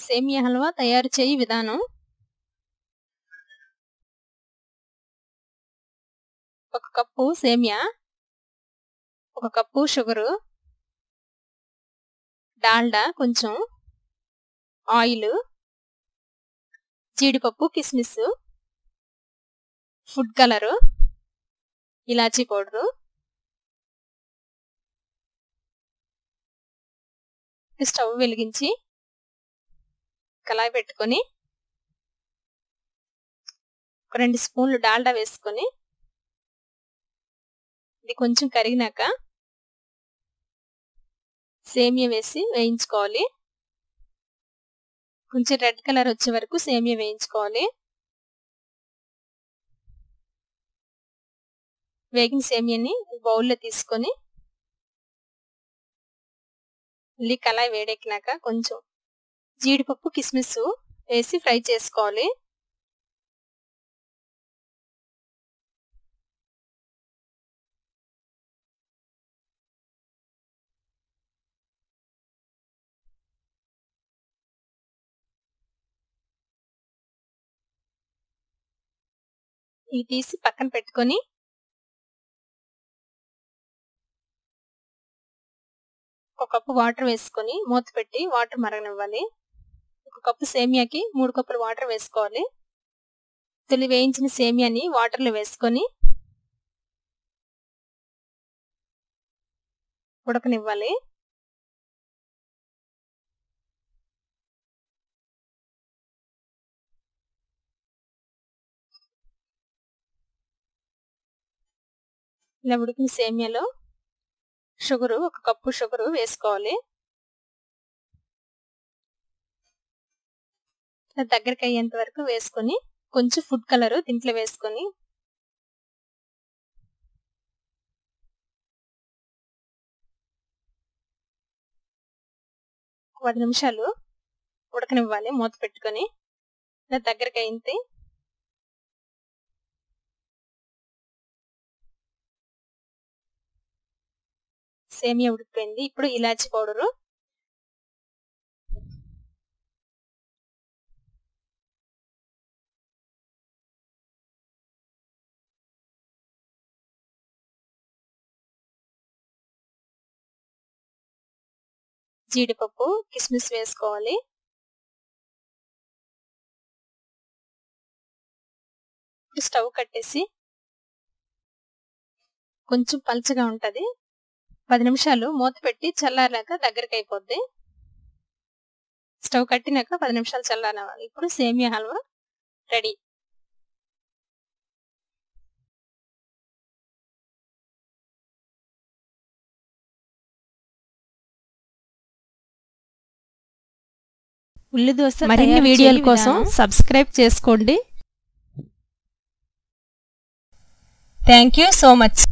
సేమియా హల్వా తయారు చేయి విధానం ఒక కప్పు సేమియా ఒక కప్పు షుగరు డాల్డా కొంచెం ఆయిల్ జీడిపప్పు కిస్మిస్ ఫుడ్ కలరు ఇలాచీ పౌడరు స్టవ్ వెలిగించి కళాయి పెట్టుకొని ఒక రెండు స్పూన్లు డాల్డా వేసుకొని ఇది కొంచెం కరిగినాక సేమియా వేసి వేయించుకోవాలి కొంచెం రెడ్ కలర్ వచ్చే వరకు సేమియా వేయించుకోవాలి వేగిన సేమియాని బౌల్లో తీసుకొని మళ్ళీ కళాయి వేడెక్కినాక కొంచెం జీడిపప్పు కిస్మిస్ వేసి ఫ్రై చేసుకోవాలి ఇవి తీసి పక్కన పెట్టుకొని ఒక కప్పు వాటర్ వేసుకొని మూత పెట్టి వాటర్ మరగనివ్వాలి ఒక కప్పు సేమియాకి మూడు కప్పులు వాటర్ వేసుకోవాలి తొలి వేయించిన సేమియాని వాటర్లో వేసుకొని ఉడకనివ్వాలి ఇలా ఉడికిన సేమియాలో షుగరు ఒక కప్పు షుగరు వేసుకోవాలి దగ్గరికి అయ్యేంత వరకు వేసుకొని కొంచెం ఫుడ్ కలర్ దీంట్లో వేసుకొని పది నిమిషాలు ఉడకనివ్వాలి మూత పెట్టుకొని దగ్గరికి అయింది సేమియా ఉడికిపోయింది ఇప్పుడు ఇలాచి పౌడరు జీడిపప్పు కిస్మిస్ వేసుకోవాలి స్టవ్ కట్టేసి కొంచెం పల్చగా ఉంటది పది నిమిషాలు మూత పెట్టి చల్లారాక దగ్గరికి అయిపోద్ది స్టవ్ కట్టినాక పది నిమిషాలు చల్లారవాలి ఇప్పుడు సేమియా హల్వా రెడీ ఉల్లి దోశ మరిన్ని తయారు వీడియోల చేయు కోసం విధానం. సబ్స్క్రైబ్ చేసుకోండి థ్యాంక్ యూ సో మచ్